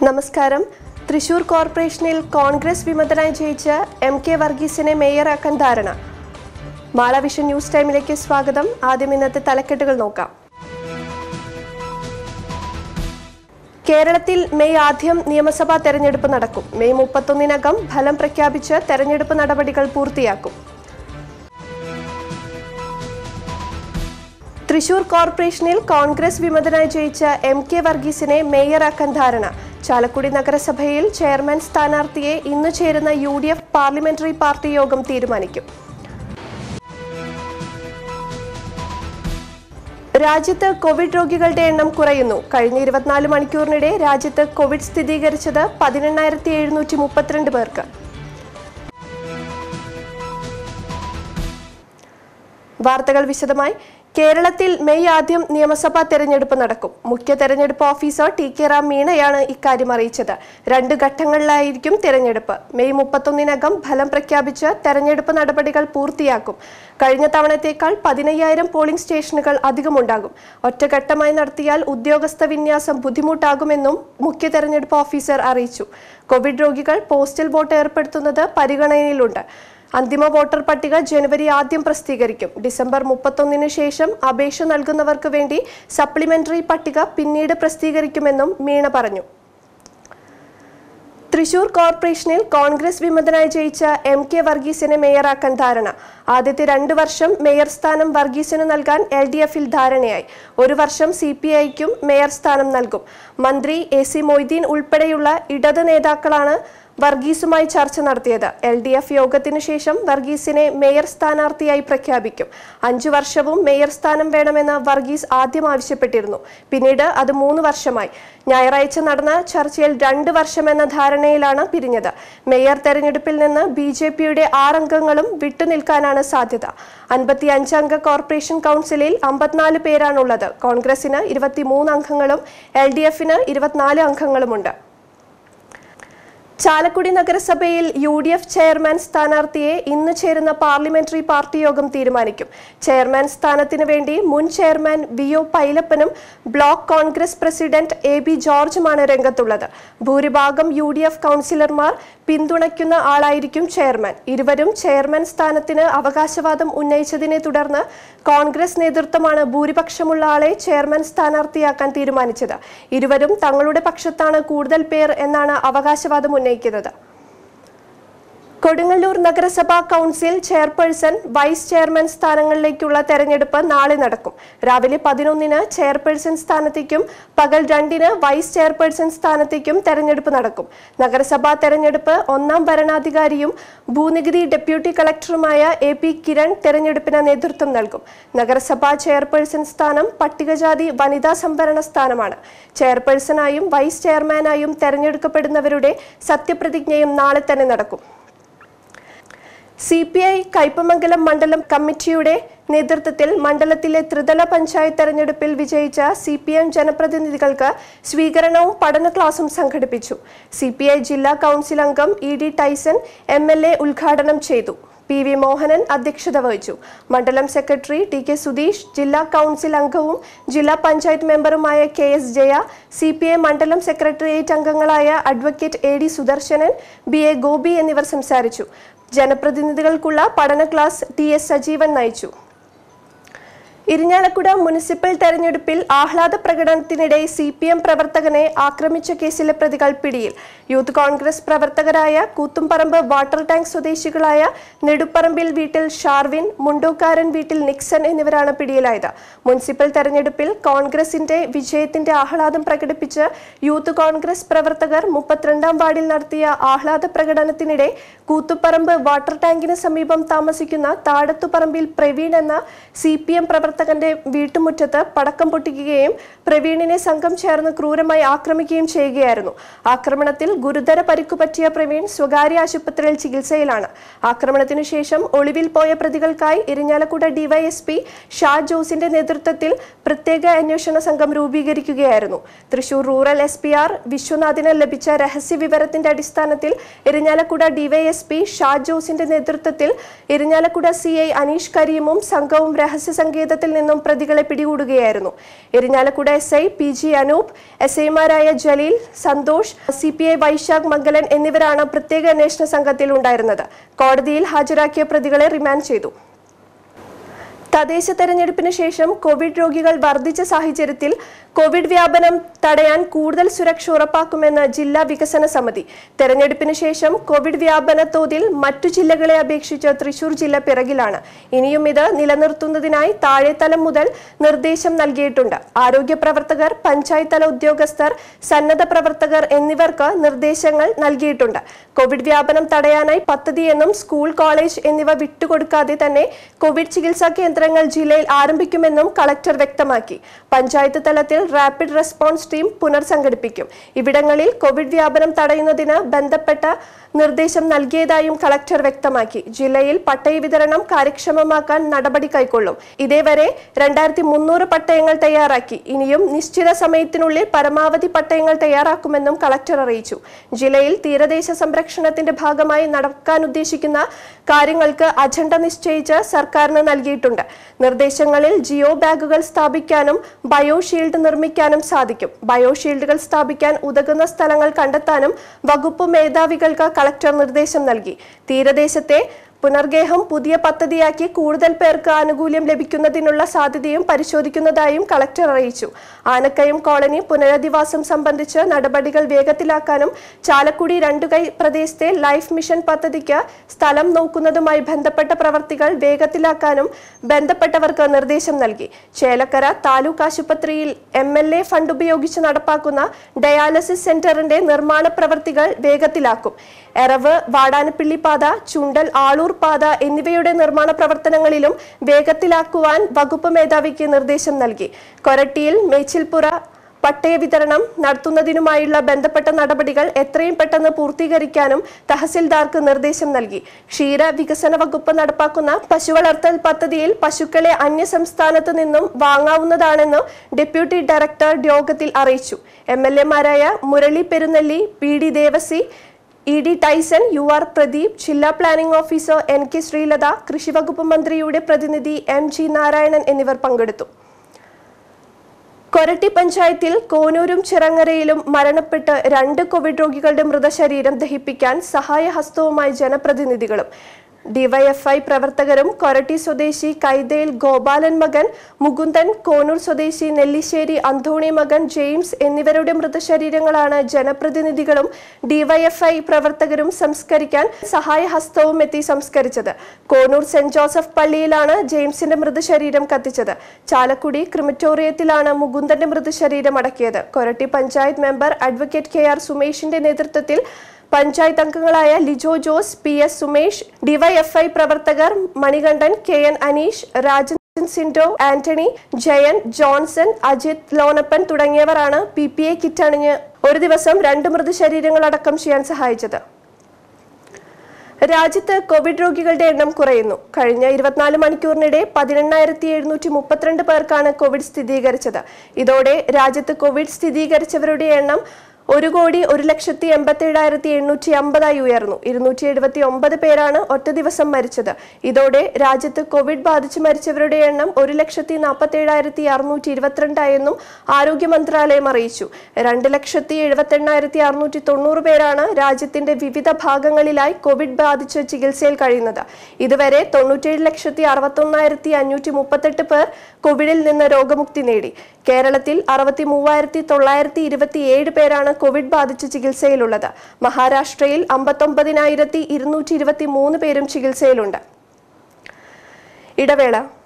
നമസ്കാരം തൃശൂർ കോർപ്പറേഷനിൽ കോൺഗ്രസ് വിമതനായി ജയിച്ച എം കെ വർഗീസിനെ മേയറാക്കാൻ ധാരണ മാളവിഷൻ ന്യൂസ് ടൈമിലേക്ക് സ്വാഗതം ആദ്യം ഇന്നത്തെ തലക്കെട്ടുകൾ നോക്കാം കേരളത്തിൽ മെയ് ആദ്യം നിയമസഭാ തെരഞ്ഞെടുപ്പ് നടക്കും മെയ് മുപ്പത്തൊന്നിനകം ഫലം പ്രഖ്യാപിച്ച് തെരഞ്ഞെടുപ്പ് നടപടികൾ പൂർത്തിയാക്കും തൃശൂർ കോർപ്പറേഷനിൽ കോൺഗ്രസ് വിമതനായി ജയിച്ച എം കെ വർഗീസിനെ മേയറാക്കാൻ ധാരണ ചാലക്കുടി നഗരസഭയിൽ ചെയർമാൻ സ്ഥാനാർത്ഥിയെ ഇന്ന് ചേരുന്ന U D F parliamentary party യോഗം തീരുമാനിക്കും രാജ്യത്ത് കോവിഡ് രോഗികളുടെ എണ്ണം കുറയുന്നു കഴിഞ്ഞ ഇരുപത്തിനാല് മണിക്കൂറിനിടെ രാജ്യത്ത് കോവിഡ് സ്ഥിരീകരിച്ചത് പതിനെണ്ണായിരത്തി എഴുന്നൂറ്റി മുപ്പത്തിരണ്ട് പേർക്ക് വാർത്തകൾ വിശദമായി കേരളത്തിൽ മെയ് ആദ്യം നിയമസഭാ തെരഞ്ഞെടുപ്പ് നടക്കും മുഖ്യ തെരഞ്ഞെടുപ്പ് ഓഫീസർ ടി കെ റാം മീണയാണ് ഇക്കാര്യം അറിയിച്ചത് രണ്ട് ഘട്ടങ്ങളിലായിരിക്കും തെരഞ്ഞെടുപ്പ് മെയ് മുപ്പത്തൊന്നിനകം ഫലം പ്രഖ്യാപിച്ച് തെരഞ്ഞെടുപ്പ് നടപടികൾ പൂർത്തിയാക്കും കഴിഞ്ഞ തവണത്തേക്കാൾ പതിനയ്യായിരം പോളിംഗ് സ്റ്റേഷനുകൾ അധികമുണ്ടാകും ഒറ്റഘട്ടമായി നടത്തിയാൽ ഉദ്യോഗസ്ഥ വിന്യാസം ബുദ്ധിമുട്ടാകുമെന്നും മുഖ്യ തെരഞ്ഞെടുപ്പ് ഓഫീസർ അറിയിച്ചു കോവിഡ് രോഗികൾ പോസ്റ്റൽ വോട്ട് ഏർപ്പെടുത്തുന്നത് പരിഗണനയിലുണ്ട് അന്തിമ വോട്ടർ പട്ടിക ജനുവരി ആദ്യം പ്രസിദ്ധീകരിക്കും ഡിസംബർ മുപ്പത്തൊന്നിന് ശേഷം അപേക്ഷ നൽകുന്നവർക്ക് വേണ്ടി സപ്ലിമെന്ററി പട്ടിക പിന്നീട് പ്രസിദ്ധീകരിക്കുമെന്നും മീണ പറഞ്ഞു തൃശൂർ കോർപ്പറേഷനിൽ കോൺഗ്രസ് വിമതനായി ജയിച്ച എം കെ വർഗീസിനെ മേയറാക്കാൻ ധാരണ ആദ്യത്തെ രണ്ട് വർഷം മേയർ സ്ഥാനം വർഗീസിന് നൽകാൻ എൽ ഡി എഫിൽ ധാരണയായി ഒരു വർഷം സി പി ഐക്കും മേയർ സ്ഥാനം നൽകും മന്ത്രി എ സി മൊയ്തീൻ ഉൾപ്പെടെയുള്ള ഇടത് നേതാക്കളാണ് വർഗീസുമായി ചർച്ച നടത്തിയത് എൽ ഡി എഫ് യോഗത്തിനു ശേഷം വർഗീസിനെ മേയർ സ്ഥാനാർത്ഥിയായി പ്രഖ്യാപിക്കും അഞ്ചു വർഷവും മേയർ സ്ഥാനം വേണമെന്ന് വർഗീസ് ആദ്യം ആവശ്യപ്പെട്ടിരുന്നു പിന്നീട് അത് മൂന്ന് വർഷമായി ഞായറാഴ്ച നടന്ന ചർച്ചയിൽ രണ്ട് വർഷമെന്ന ധാരണയിലാണ് പിരിഞ്ഞത് മേയർ തെരഞ്ഞെടുപ്പിൽ നിന്ന് ബി ജെ പിയുടെ ആറംഗങ്ങളും വിട്ടുനിൽക്കാനാണ് സാധ്യത അൻപത്തി അഞ്ചംഗ കോർപ്പറേഷൻ കൗൺസിലിൽ അമ്പത്തിനാല് പേരാണുള്ളത് കോൺഗ്രസിന് ഇരുപത്തിമൂന്ന് അംഗങ്ങളും എൽ ഡി എഫിന് ഇരുപത്തിനാല് അംഗങ്ങളുമുണ്ട് ചാലക്കുടി നഗരസഭയിൽ യു ഡി എഫ് ചെയർമാൻ സ്ഥാനാർത്ഥിയെ ഇന്ന് ചേരുന്ന പാർലമെന്ററി പാർട്ടി യോഗം തീരുമാനിക്കും ചെയർമാൻ സ്ഥാനത്തിന് വേണ്ടി മുൻ ചെയർമാൻ വി ഒ പൈലപ്പനും block Congress president A B ജോർജുമാണ് രംഗത്തുള്ളത് ഭൂരിഭാഗം യു ഡി എഫ് കൗൺസിലർമാർ പിന്തുണയ്ക്കുന്ന ആളായിരിക്കും ചെയർമാൻ ഇരുവരും ചെയർമാൻ സ്ഥാനത്തിന് അവകാശവാദം ഉന്നയിച്ചതിനെ തുടർന്ന് കോൺഗ്രസ് നേതൃത്വമാണ് ഭൂരിപക്ഷമുള്ള ആളെ ചെയർമാൻ സ്ഥാനാർത്ഥിയാക്കാൻ തീരുമാനിച്ചത് ഇരുവരും തങ്ങളുടെ പക്ഷത്താണ് കൂടുതൽ പേർ എന്നാണ് അവകാശവാദം ഉന്നയിക്കുന്നത് കൊടുങ്ങല്ലൂർ നഗരസഭാ കൗൺസിൽ ചെയർപേഴ്സൺ വൈസ് ചെയർമാൻ സ്ഥാനങ്ങളിലേക്കുള്ള തെരഞ്ഞെടുപ്പ് നാളെ നടക്കും രാവിലെ പതിനൊന്നിന് ചെയർപേഴ്സൺ സ്ഥാനത്തേക്കും പകൽ രണ്ടിന് വൈസ് ചെയർപേഴ്സൺ സ്ഥാനത്തേക്കും തെരഞ്ഞെടുപ്പ് നടക്കും നഗരസഭാ തെരഞ്ഞെടുപ്പ് ഒന്നാം ഭരണാധികാരിയും ഭൂനികുതി ഡെപ്യൂട്ടി കളക്ടറുമായ എ പി കിരൺ തെരഞ്ഞെടുപ്പിന് നേതൃത്വം നൽകും നഗരസഭാ ചെയർപേഴ്സൺ സ്ഥാനം പട്ടികജാതി വനിതാ സംവരണ സ്ഥാനമാണ് ചെയർപേഴ്സണായും വൈസ് ചെയർമാനായും തെരഞ്ഞെടുക്കപ്പെടുന്നവരുടെ സത്യപ്രതിജ്ഞയും നാളെ തന്നെ നടക്കും സി പി ഐ കയ്പമംഗലം മണ്ഡലം കമ്മിറ്റിയുടെ നേതൃത്വത്തിൽ മണ്ഡലത്തിലെ ത്രിതല പഞ്ചായത്ത് തെരഞ്ഞെടുപ്പിൽ വിജയിച്ച സി പി എം ജനപ്രതിനിധികൾക്ക് സ്വീകരണവും പഠന ക്ലാസും സംഘടിപ്പിച്ചു സി പി ഐ ജില്ലാ കൗൺസിൽ അംഗം E D Tyson M L A ഉദ്ഘാടനം ചെയ്തു പി വി മോഹനൻ അധ്യക്ഷത വഹിച്ചു മണ്ഡലം സെക്രട്ടറി ടി കെ സുധീഷ് ജില്ലാ കൗൺസിൽ അംഗവും ജില്ലാ പഞ്ചായത്ത് മെമ്പറുമായ K S Jaya C P I മണ്ഡലം സെക്രട്ടേറിയറ്റ് അംഗങ്ങളായ advocate A D Sudarshanan B A Gopi എന്നിവർ സംസാരിച്ചു ജനപ്രതിനിധികൾക്കുള്ള പഠന ക്ലാസ് ടി എസ് സജീവൻ നയിച്ചു ഇരിഞ്ഞാലക്കുട മുനിസിപ്പൽ തെരഞ്ഞെടുപ്പിൽ ആഹ്ലാദ പ്രകടനത്തിനിടെ സി പി എം പ്രവർത്തകനെ ആക്രമിച്ച കേസിലെ പ്രതികൾ പിടിയിൽ യൂത്ത് കോൺഗ്രസ് പ്രവർത്തകരായ കൂത്തുംപറമ്പ് വാട്ടർ ടാങ്ക് സ്വദേശികളായ നെടുപ്പറമ്പിൽ വീട്ടിൽ ഷാർവിൻ മുണ്ടൂക്കാരൻ വീട്ടിൽ നിക്സൺ എന്നിവരാണ് പിടിയിലായത് മുനിസിപ്പൽ തെരഞ്ഞെടുപ്പിൽ കോൺഗ്രസിന്റെ വിജയത്തിന്റെ ആഹ്ലാദം പ്രകടിപ്പിച്ച് യൂത്ത് കോൺഗ്രസ് പ്രവർത്തകർ മുപ്പത്തിരണ്ടാം വാർഡിൽ നടത്തിയ ആഹ്ലാദ പ്രകടനത്തിനിടെ കൂത്തുപറമ്പ് വാട്ടർ ടാങ്കിന് സമീപം താമസിക്കുന്ന താഴത്തുപറമ്പിൽ പ്രവീൺ എന്ന സി പി എം പ്രവർത്തകന്റെ വീട്ടുമുറ്റത്ത് പടക്കം പൊട്ടിക്കുകയും പ്രവീണിനെ സംഘം ചേർന്ന് ക്രൂരമായി ആക്രമിക്കുകയും ചെയ്യുകയായിരുന്നു ആക്രമണത്തിൽ ഗുരുതര പരിക്കു പറ്റിയ പ്രവീൺ സ്വകാര്യ ആശുപത്രിയിൽ ചികിത്സയിലാണ് ആക്രമണത്തിനു ശേഷം ഒളിവിൽ പോയ പ്രതികൾക്കായി ഇരിഞ്ഞാലക്കുട ഡിവൈഎസ്പി ഷാ ജോസിന്റെ നേതൃത്വത്തിൽ പ്രത്യേക അന്വേഷണ സംഘം രൂപീകരിക്കുകയായിരുന്നു Thrissur rural S P R വിശ്വനാഥിന് ലഭിച്ച രഹസ്യ വിവരത്തിന്റെ അടിസ്ഥാനത്തിൽ ഇരിഞ്ഞാലക്കുട ഡിവൈഎസ്പി ഷാ ജോസിന്റെ നേതൃത്വത്തിൽ ഇരിഞ്ഞാലക്കുട സി ഐ അനീഷ് കരീമും സംഘവും രഹസ്യ സങ്കേതത്തിൽ കേന്ദ്രത്തിൽ നിന്നും പ്രതികളെ പിടികൂടുകയായിരുന്നു Irinjalakuda S I P G Anoop S ഐമാരായ Jaleel Santhosh C P I Vaishakh Mangalan എന്നിവരാണ് പ്രത്യേക അന്വേഷണ സംഘത്തിൽ ഉണ്ടായിരുന്നത് കോടതിയിൽ ഹാജരാക്കിയ പ്രതികളെ റിമാൻഡ് ചെയ്തു തദ്ദേശ തെരഞ്ഞെടുപ്പിന് ശേഷം കോവിഡ് രോഗികൾ വർദ്ധിച്ച സാഹചര്യത്തിൽ കോവിഡ് വ്യാപനം തടയാൻ കൂടുതൽ സുരക്ഷ ഉറപ്പാക്കുമെന്ന് ജില്ലാ വികസന സമിതി തെരഞ്ഞെടുപ്പിന് ശേഷം കോവിഡ് വ്യാപന തോതിൽ മറ്റു ജില്ലകളെ അപേക്ഷിച്ച് തൃശൂർ ജില്ല പിറകിലാണ് ഇനിയും ഇത് നിലനിർത്തുന്നതിനായി താഴെത്തലം മുതൽ നിർദ്ദേശം നൽകിയിട്ടുണ്ട് ആരോഗ്യ പ്രവർത്തകർ പഞ്ചായത്ത് തല ഉദ്യോഗസ്ഥർ സന്നദ്ധ പ്രവർത്തകർ എന്നിവർക്ക് നിർദ്ദേശങ്ങൾ നൽകിയിട്ടുണ്ട് കോവിഡ് വ്യാപനം തടയാനായി പദ്ധതിയെന്നും സ്കൂൾ കോളേജ് എന്നിവ വിട്ടുകൊടുക്കാതെ തന്നെ കോവിഡ് ചികിത്സാ കേന്ദ്രങ്ങൾ ജില്ലയിൽ ആരംഭിക്കുമെന്നും കളക്ടർ വ്യക്തമാക്കി പഞ്ചായത്ത് തലത്തിൽ റാപ്പിഡ് റെസ്പോൺസ് ടീം പുനർസംഘടിപ്പിക്കും ഇവിടങ്ങളിൽ കോവിഡ് വ്യാപനം തടയുന്നതിന് ബന്ധപ്പെട്ട നിർദ്ദേശം നൽകിയതായും കളക്ടർ വ്യക്തമാക്കി ജില്ലയിൽ പട്ടയ വിതരണം കാര്യക്ഷമമാക്കാൻ നടപടി കൈക്കൊള്ളും ഇതേവരെ രണ്ടായിരത്തി മുന്നൂറ് പട്ടയങ്ങൾ തയ്യാറാക്കി ഇനിയും നിശ്ചിത സമയത്തിനുള്ളിൽ പരമാവധി പട്ടയങ്ങൾ തയ്യാറാക്കുമെന്നും കളക്ടർ അറിയിച്ചു ജില്ലയിൽ തീരദേശ സംരക്ഷണത്തിന്റെ ഭാഗമായി നടക്കാൻ ഉദ്ദേശിക്കുന്ന കാര്യങ്ങൾക്ക് അജണ്ട നിശ്ചയിച്ച് സർക്കാരിന് നൽകിയിട്ടുണ്ട് നിർദ്ദേശങ്ങളിൽ ജിയോ ബാഗുകൾ സ്ഥാപിക്കാനും ബയോ ഷീൽഡ് നിർമ്മിക്കാനും സാധിക്കും ബയോ ഷീൽഡുകൾ സ്ഥാപിക്കാൻ ഉതകുന്ന സ്ഥലങ്ങൾ കണ്ടെത്താനും വകുപ്പ് മേധാവികൾക്ക് കളക്ടർ നിർദ്ദേശം നൽകി തീരദേശത്തെ പുനർഗേഹം പുതിയ പദ്ധതിയാക്കി കൂടുതൽ പേർക്ക് ആനുകൂല്യം ലഭിക്കുന്നതിനുള്ള സാധ്യതയും പരിശോധിക്കുന്നതായും കളക്ടർ അറിയിച്ചു ആനക്കയം കോളനി പുനരധിവാസം സംബന്ധിച്ച് നടപടികൾ വേഗത്തിലാക്കാനും ചാലക്കുടി രണ്ടുകൈ പ്രദേശത്തെ ലൈഫ് മിഷൻ പദ്ധതിക്ക് സ്ഥലം നോക്കുന്നതുമായി ബന്ധപ്പെട്ട പ്രവർത്തികൾ വേഗത്തിലാക്കാനും ബന്ധപ്പെട്ടവർക്ക് നിർദ്ദേശം നൽകി ചേലക്കര താലൂക്ക് ആശുപത്രിയിൽ എം എൽ എ ഫണ്ട് ഉപയോഗിച്ച് നടപ്പാക്കുന്ന ഡയാലിസിസ് സെന്ററിന്റെ നിർമ്മാണ പ്രവർത്തികൾ വേഗത്തിലാക്കും എറവ് വാടാനപ്പിള്ളി പാത ചുണ്ടൽ ആളൂർ പാത എന്നിവയുടെ നിർമ്മാണ പ്രവർത്തനങ്ങളിലും വേഗത്തിലാക്കുവാൻ വകുപ്പ് മേധാവിക്ക് നിർദ്ദേശം നൽകി കൊരട്ടിയിൽ മേച്ചിൽപ്പുറ പട്ടയ വിതരണം നടത്തുന്നതിനുമായുള്ള ബന്ധപ്പെട്ട നടപടികൾ എത്രയും പെട്ടെന്ന് പൂർത്തീകരിക്കാനും തഹസിൽദാർക്ക് നിർദ്ദേശം നൽകി ക്ഷീര വികസന വകുപ്പ് നടപ്പാക്കുന്ന പശുവളർത്തൽ പദ്ധതിയിൽ പശുക്കളെ അന്യ സംസ്ഥാനത്ത് നിന്നും വാങ്ങാവുന്നതാണെന്ന് ഡെപ്യൂട്ടി ഡയറക്ടർ യോഗത്തിൽ അറിയിച്ചു എം എൽ എമാരായ Murali Perunnelli P D Devasi E D Tyson U R Pradeep ജില്ലാ planning officer N K Sreelatha കൃഷിവകുപ്പ് മന്ത്രിയുടെ പ്രതിനിധി എം ജി നാരായണൻ എന്നിവർ പങ്കെടുത്തു കൊരട്ടി പഞ്ചായത്തിൽ കോനൂരും ചിറങ്ങരയിലും മരണപ്പെട്ട് രണ്ട് കോവിഡ് രോഗികളുടെ മൃതശരീരം ദഹിപ്പിക്കാൻ സഹായഹസ്തവുമായി ജനപ്രതിനിധികളും ഡിവൈഎഫ്ഐ പ്രവർത്തകരും കൊരട്ടി സ്വദേശി കൈതയിൽ ഗോപാലൻ മകൻ മുകുന്ദൻ കോനൂർ സ്വദേശി നെല്ലിശ്ശേരി അന്തോണി മകൻ ജെയിംസ് എന്നിവരുടെ മൃതശരീരങ്ങളാണ് ജനപ്രതിനിധികളും ഡിവൈഎഫ്ഐ പ്രവർത്തകരും സംസ്കരിക്കാൻ സഹായഹസ്തവും എത്തി സംസ്കരിച്ചത് കോനൂർ സെന്റ് ജോസഫ് പള്ളിയിലാണ് ജെയിംസിന്റെ മൃതശരീരം കത്തിച്ചത് ചാലക്കുടി ക്രിമറ്റോറിയത്തിലാണ് മുകുന്ദന്റെ മൃതശരീരം അടക്കിയത് Koratty panchayat member advocate K R സുമേഷിന്റെ നേതൃത്വത്തിൽ പഞ്ചായത്ത് അംഗങ്ങളായ Lijo Jose P S Sumesh DYFI പ്രവർത്തകർ Manikandan K N Aneesh Rajan Sindo Antony Jayan Johnson Ajith Lonappan തുടങ്ങിയവരാണ് പി പി എ കിറ്റ് അണിഞ്ഞ് ഒരു ദിവസം രണ്ട് മൃതശരീരങ്ങൾ അടക്കം ചെയ്യാൻ സഹായിച്ചത് രാജ്യത്ത് കോവിഡ് രോഗികളുടെ എണ്ണം കുറയുന്നു കഴിഞ്ഞ ഇരുപത്തിനാല് മണിക്കൂറിനിടെ പതിനെണ്ണായിരത്തി എഴുന്നൂറ്റി മുപ്പത്തിരണ്ട് പേർക്കാണ് കോവിഡ് സ്ഥിരീകരിച്ചത് ഇതോടെ രാജ്യത്ത് കോവിഡ് സ്ഥിരീകരിച്ചവരുടെ എണ്ണം ഒരു കോടി ഒരു ലക്ഷത്തി എൺപത്തി ഏഴായിരത്തി എണ്ണൂറ്റി അമ്പതായി ഉയർന്നു ഇരുന്നൂറ്റി എഴുപത്തി ഒമ്പത് പേരാണ് ഒറ്റ ദിവസം മരിച്ചത് ഇതോടെ രാജ്യത്ത് കോവിഡ് ബാധിച്ച് മരിച്ചവരുടെ എണ്ണം ഒരു ലക്ഷത്തി നാൽപ്പത്തി ഏഴായിരത്തി അറുന്നൂറ്റി ഇരുപത്തിരണ്ടായെന്നും ആരോഗ്യ മന്ത്രാലയം അറിയിച്ചു രണ്ട് ലക്ഷത്തി എഴുപത്തി എണ്ണായിരത്തി അറുന്നൂറ്റി തൊണ്ണൂറ് പേരാണ് രാജ്യത്തിന്റെ വിവിധ ഭാഗങ്ങളിലായി കോവിഡ് ബാധിച്ച് ചികിത്സയിൽ കഴിയുന്നത് ഇതുവരെ തൊണ്ണൂറ്റേഴ് ലക്ഷത്തി അറുപത്തൊന്നായിരത്തി അഞ്ഞൂറ്റി മുപ്പത്തെട്ട് പേർ കോവിഡിൽ നിന്ന് രോഗമുക്തി നേടി കേരളത്തിൽ അറുപത്തി മൂവായിരത്തി തൊള്ളായിരത്തി ഇരുപത്തി ഏഴ് പേരാണ് കോവിഡ് ബാധിച്ച് ചികിത്സയിലുള്ളത് മഹാരാഷ്ട്രയിൽ അമ്പത്തൊമ്പതിനായിരത്തി ഇരുന്നൂറ്റി ഇരുപത്തി മൂന്ന് പേരും ചികിത്സയിലുണ്ട് ഇടവേള